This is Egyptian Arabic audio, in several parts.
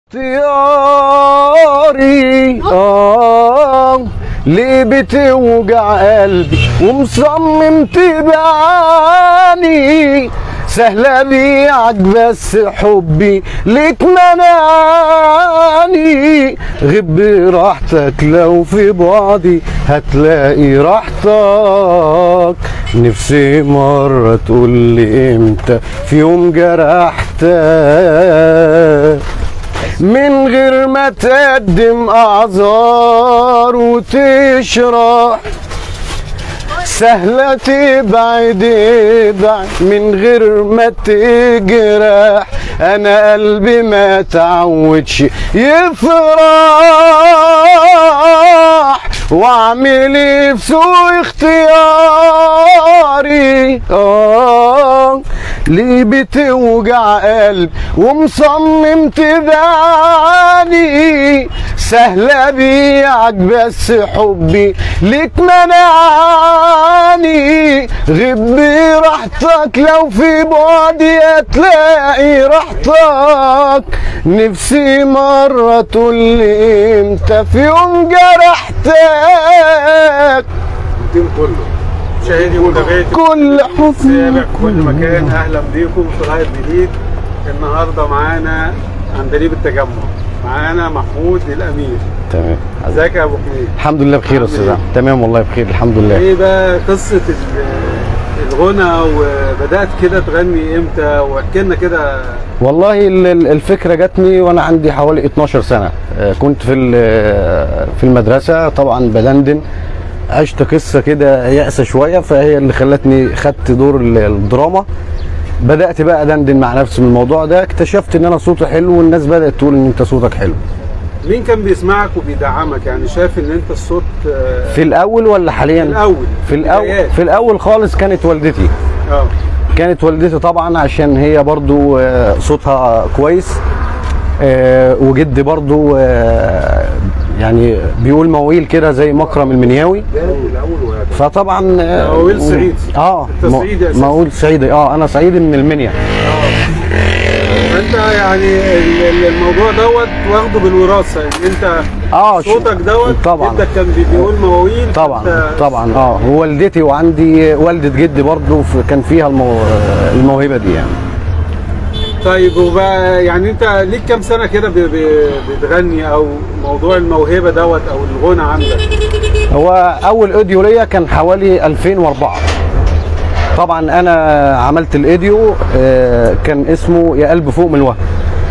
اختياري آه ليه بتوجع قلبي ومصمم تبعني سهلة بيعك بس حبي ليك منعني غب براحتك لو في بعدي هتلاقي راحتك نفسي مرة تقول لي امتى في يوم جرحتك من غير ما تقدم اعذار وتشرح سهلة تبعد ابعد من غير ما تجرح انا قلبي ما تعودش يفرح واعمل ايه في سوء اختياري اه ليه بتوجع قلب ومصمم تبعني سهلة بيعك بس حبي ليك منعني غب براحتك لو في بعدي هتلاقي راحتك نفسي مرة تقول لي امتى في يوم جرحتك التيم كله مشاهدي ومتابعي كل حزن سابق كل مكان اهلا بيكم في لايف جديد النهارده معانا عندليب التجمع معانا محمود الامير تمام ازيك يا ابو حميد الحمد لله بخير يا عامل استاذ إيه؟ أحمد. تمام والله بخير الحمد لله ايه بقى قصه ال- الغنى وبدات كده تغني امتى واحكي لنا كده والله ال- ال- الفكره جاتني وانا عندي حوالي 12 سنه آه، كنت في ال- في المدرسه طبعا بدندن عشت قصه كده يأسة شويه فهي اللي خلتني خدت دور ال- الدراما بدات بقى ادندن مع نفسي من الموضوع ده اكتشفت ان انا صوتي حلو والناس بدات تقول ان انت صوتك حلو مين كان بيسمعك وبيدعمك يعني شايف ان انت الصوت آه، في الاول ولا حاليا في الاول في الاول البدايات. في الاول خالص كانت والدتي اه كانت والدتي طبعا عشان هي برضو آه، صوتها كويس آه، وجدي برضو آه، يعني بيقول مواويل كده زي مكرم المنياوي فطبعا آه، مواويل صعيدي. اه أنت صعيدي أساساً. مواويل صعيدي اه انا صعيدي من المنيا فانت يعني ال- ال- الموضوع دوت واخده بالوراثه ان انت اه شو- صوتك دوت طبعا جدك كان بي- بيقول مواويل طبعا فأنت- طبعا اه ووالدتي وعندي والده جدي برضو ف- كان فيها المو... الموهبه دي يعني طيب وبقى يعني انت ليك كام سنه كده ب- ب- بتغني او موضوع الموهبه دوت او الغنى عندك هو اول اوديو ليا كان حوالي 2004 طبعا انا عملت الايديو آه، كان اسمه يا قلب فوق من الوهم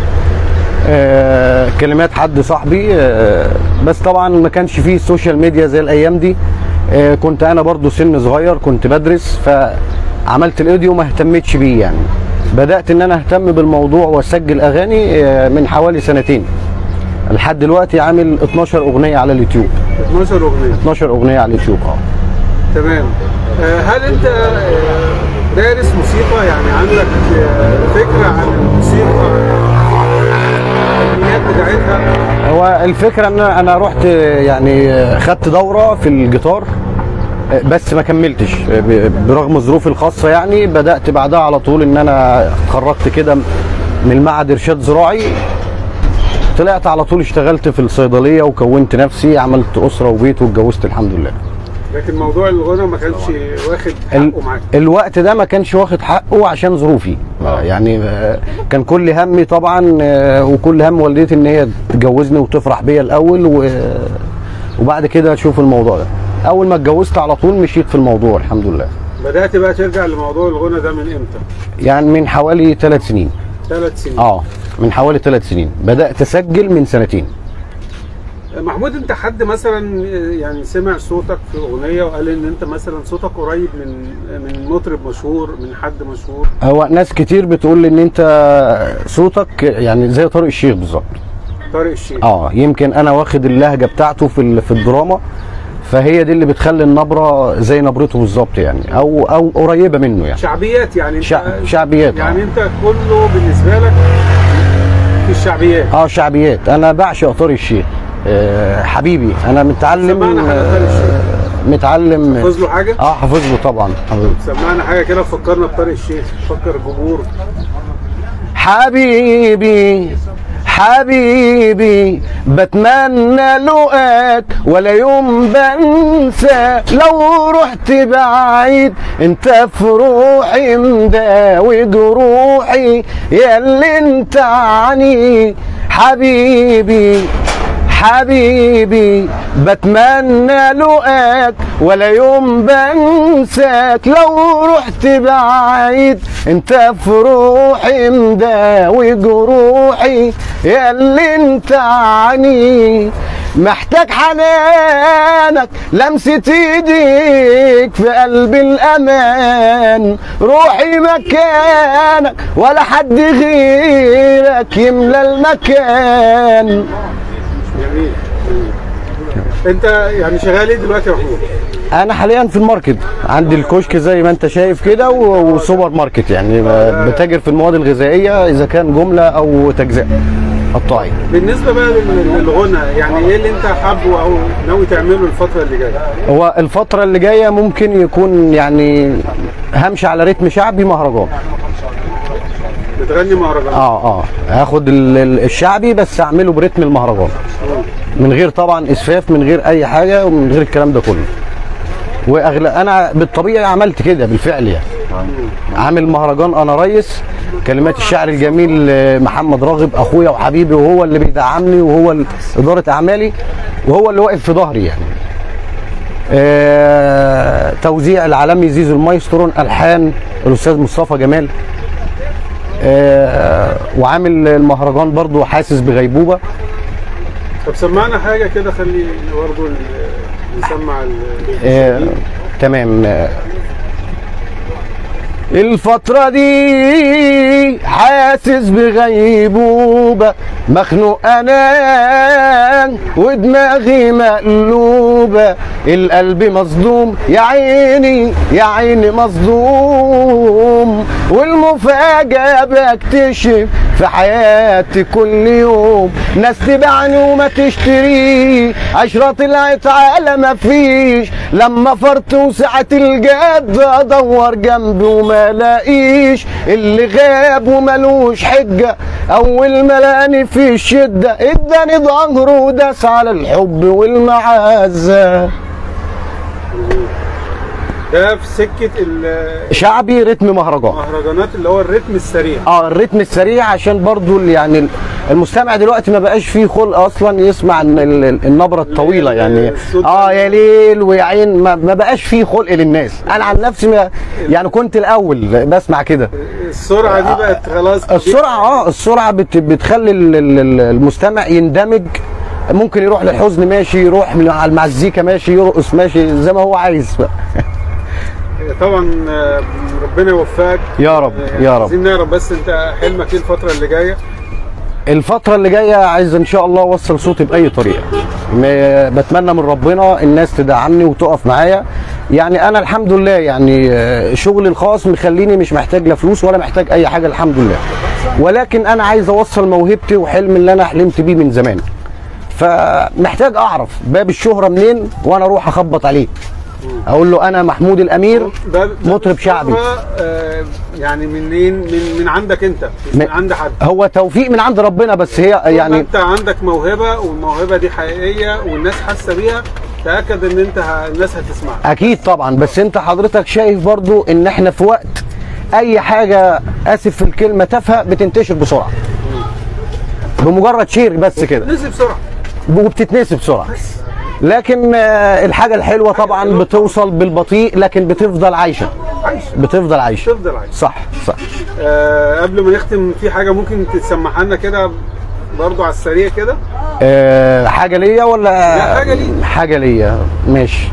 آه، كلمات حد صاحبي آه، بس طبعا ما كانش فيه السوشيال ميديا زي الايام دي آه، كنت انا برضو سن صغير كنت بدرس فعملت الايديو ما اهتمتش بيه يعني بدات ان انا اهتم بالموضوع واسجل اغاني آه، من حوالي سنتين لحد دلوقتي عامل 12 اغنيه على اليوتيوب 12 اغنيه 12 اغنيه على اليوتيوب اه تمام آه، هل انت آه، دارس موسيقى يعني عندك آه، فكره عن الموسيقى الكميات بتاعتها هو الفكره ان انا رحت يعني خدت دوره في الجيتار بس ما كملتش ب- برغم ظروفي الخاصه يعني بدات بعدها على طول ان انا اتخرجت كده من معهد ارشاد زراعي طلعت على طول اشتغلت في الصيدليه وكونت نفسي عملت اسره وبيت واتجوزت الحمد لله لكن موضوع الغنى ما كانش واخد ال- حقه معاك الوقت ده ما كانش واخد حقه عشان ظروفي يعني آه، كان كل همي طبعا آه، وكل هم والدتي ان هي تجوزني وتفرح بيا الاول و- وبعد كده اشوف الموضوع ده اول ما اتجوزت على طول مشيت في الموضوع الحمد لله بدات بقى ترجع لموضوع الغنى ده من امتى؟ يعني من حوالي ثلاث سنين ثلاث سنين اه من حوالي ثلاث سنين بدات اسجل من سنتين محمود انت حد مثلا يعني سمع صوتك في اغنيه وقال ان انت مثلا صوتك قريب من من مطرب مشهور من حد مشهور هو ناس كتير بتقول لي ان انت صوتك يعني زي طارق الشيخ بالظبط طارق الشيخ اه يمكن انا واخد اللهجه بتاعته في ال- في الدراما فهي دي اللي بتخلي النبره زي نبرته بالظبط يعني او او قريبه منه يعني شعبيات يعني انت شع- شعبيات، يعني آه. انت كله بالنسبه لك في الشعبيات اه شعبيات انا بعشق طارق الشيخ آه حبيبي انا متعلم سمعنا حاجة طارق الشيخ. آه متعلم حافظ له حاجه؟ اه حافظ له طبعا حافظ له. سمعنا حاجه كده فكرنا بطارق الشيخ فكر الجمهور حبيبي حبيبي بتمنى لقاك ولا يوم بنسى لو رحت بعيد انت في روحي مداوي جروحي يا اللي انت عني حبيبي حبيبي بتمنى لقاك ولا يوم بنساك لو رحت بعيد انت في روحي مداوي جروحي يا اللي انت عني محتاج حنانك لمسة ايديك في قلب الامان روحي مكانك ولا حد غيرك يملى المكان جميل انت يعني شغال ايه دلوقتي يا محمود؟ انا حاليا في الماركت عندي الكشك زي ما انت شايف كده و- وسوبر ماركت يعني بتاجر في المواد الغذائيه اذا كان جمله او تجزئه قطاعي بالنسبه بقى لل- للغنى يعني ايه اللي انت حابه او ناوي تعمله الفتره اللي جايه؟ هو الفتره اللي جايه ممكن يكون يعني همشي على رتم شعبي مهرجان بتغني مهرجانات اه اه هاخد ال- ال- الشعبي بس اعمله برتم المهرجان من غير طبعا اسفاف من غير اي حاجه ومن غير الكلام ده كله واغلى انا بالطبيعي عملت كده بالفعل يعني عامل مهرجان انا ريس كلمات الشعر الجميل آه، محمد راغب اخويا وحبيبي وهو اللي بيدعمني وهو ال- اداره اعمالي وهو اللي واقف في ظهري يعني آه، توزيع العالمي زيزو المايسترون الحان الاستاذ مصطفى جمال آه، وعامل المهرجان برضو حاسس بغيبوبه طب سمعنا حاجه كده خلي برضه ال- نسمع ال- آه، تمام آه، الفترة دي حاسس بغيبوبة مخنوق انا ودماغي مقلوبة القلب مصدوم يا عيني يا عيني مصدوم والمفاجأة بكتشف في حياتي كل يوم ناس تبعني وما تشتري عشرة طلعت على ما فيش لما فرت وسعة الجد ادور جنبي وما لاقيش اللي غاب وملوش حجة اول ما لقاني في الشدة اداني ظهره وداس على الحب والمعزة ده في سكه ال- شعبي رتم مهرجان المهرجانات اللي هو الريتم السريع اه الريتم السريع عشان برضو ال- يعني المستمع دلوقتي ما بقاش فيه خلق اصلا يسمع ال- ال- النبره الطويله يعني الصوت اه يا ليل ويا عين ما, ما بقاش فيه خلق للناس انا عن نفسي ما يعني كنت الاول بسمع كده السرعه دي بقت خلاص كتير. السرعه اه السرعه بت بتخلي ال- ال- ال- المستمع يندمج ممكن يروح للحزن ماشي يروح على المزيكا ماشي يرقص ماشي زي ما هو عايز بقى. طبعا آه، ربنا يوفقك يا رب آه، يا رب عايزين نعرف بس انت حلمك ايه الفتره اللي جايه الفترة اللي جاية عايز ان شاء الله اوصل صوتي بأي طريقة م- بتمنى من ربنا الناس تدعمني وتقف معايا يعني انا الحمد لله يعني آه، شغلي الخاص مخليني مش محتاج لا فلوس ولا محتاج اي حاجة الحمد لله ولكن انا عايز اوصل موهبتي وحلم اللي انا حلمت بيه من زمان فمحتاج اعرف باب الشهرة منين وانا اروح اخبط عليه اقول له انا محمود الامير باب- باب مطرب شعبي. الشهرة، آه، يعني منين من من عندك انت مش من م- عند حد هو توفيق من عند ربنا بس هي يعني يعني انت عندك موهبه والموهبه دي حقيقيه والناس حاسه بيها تاكد ان انت ه... الناس هتسمعك اكيد طبعا بس انت حضرتك شايف برضو ان احنا في وقت اي حاجه اسف في الكلمه تافهه بتنتشر بسرعه بمجرد شير بس كده نزل بسرعه وبتتنسي بسرعه لكن آه، الحاجه الحلوه طبعا بتوصل بالبطيء لكن بتفضل عايشه عايش بتفضل عايشه تفضل عايش صح صح آه قبل ما نختم في حاجه ممكن تسمعها لنا كده برضو على السريع كده أه حاجه ليا ولا لا، حاجة ليك. حاجه ليا ماشي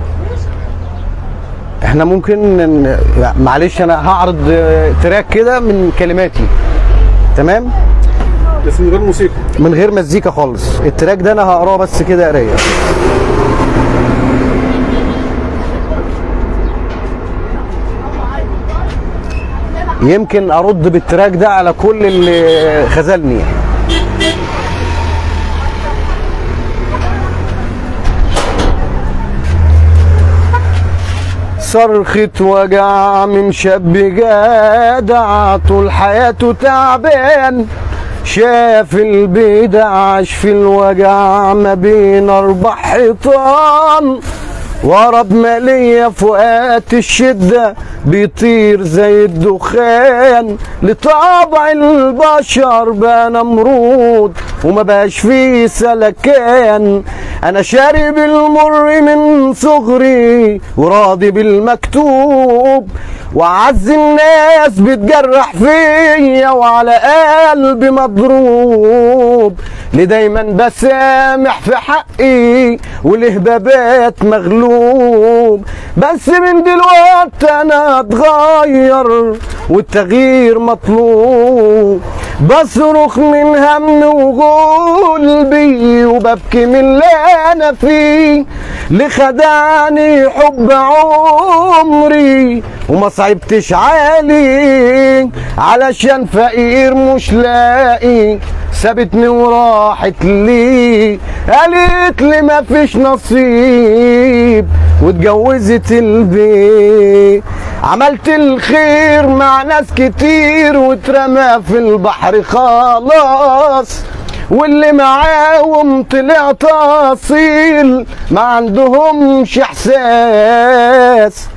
احنا ممكن ن- معلش انا هعرض آه، تراك كده من كلماتي تمام بس من غير موسيقى من غير مزيكا خالص التراك ده انا هقراه بس كده قرايه يمكن ارد بالتراك ده على كل اللي خذلني صرخة وجع من شاب جدع طول حياته تعبان شاف البيدع عاش في الوجع ما بين اربع حيطان ورا بمالية فوقات الشدة بيطير زي الدخان لطبع البشر بقى نمرود وما بقاش فيه سلكان انا شارب المر من صغري وراضي بالمكتوب وعز الناس بتجرح فيا وعلى قلبي مضروب ليه دايما بسامح في حقي والهبابات مغلوب بس من دلوقتي انا اتغير والتغيير مطلوب بصرخ من هم وقلبي وببكي من اللي انا فيه اللي خدعني حب عمري وما صعبتش عليه علشان فقير مش لاقي سابتني وراحت لي قالت لي ما فيش نصيب واتجوزت البيت عملت الخير مع ناس كتير واترمى في البحر خلاص واللي معاهم طلع تاصيل ما عندهمش احساس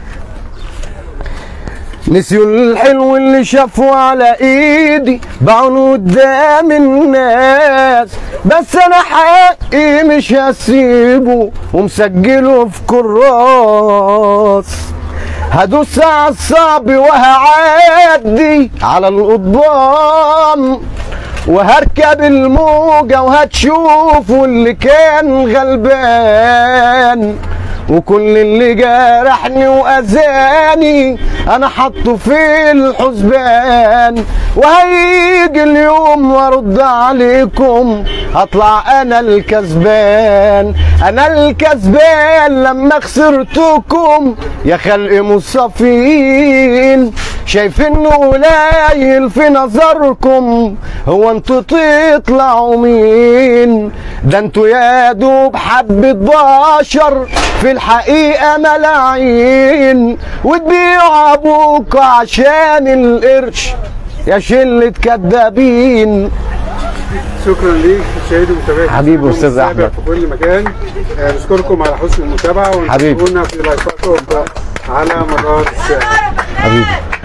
نسيوا الحلو اللي شافوا على ايدي باعوا قدام الناس بس انا حقي مش هسيبه ومسجله في كراس هدوس على الصعب وهعدي على القضبان وهركب الموجة وهتشوفوا اللي كان غلبان وكل اللي جرحني واذاني انا حطه في الحسبان وهيجي اليوم وارد عليكم هطلع انا الكسبان انا الكسبان لما خسرتكم يا خلق مصافين شايف انه قليل في نظركم هو انتوا تطلعوا مين ده انتوا يا دوب حبة بشر في الحقيقة ملاعين وتبيعوا ابوك عشان القرش يا شلة كدابين شكرا ليك مشاهدي ومتابعي حبيبي أستاذ السابع أحمد. في كل مكان آه، نشكركم على حسن المتابعه حبيبي. ونشوفونا في لايفات أخرى على مدار الساعه حبيبي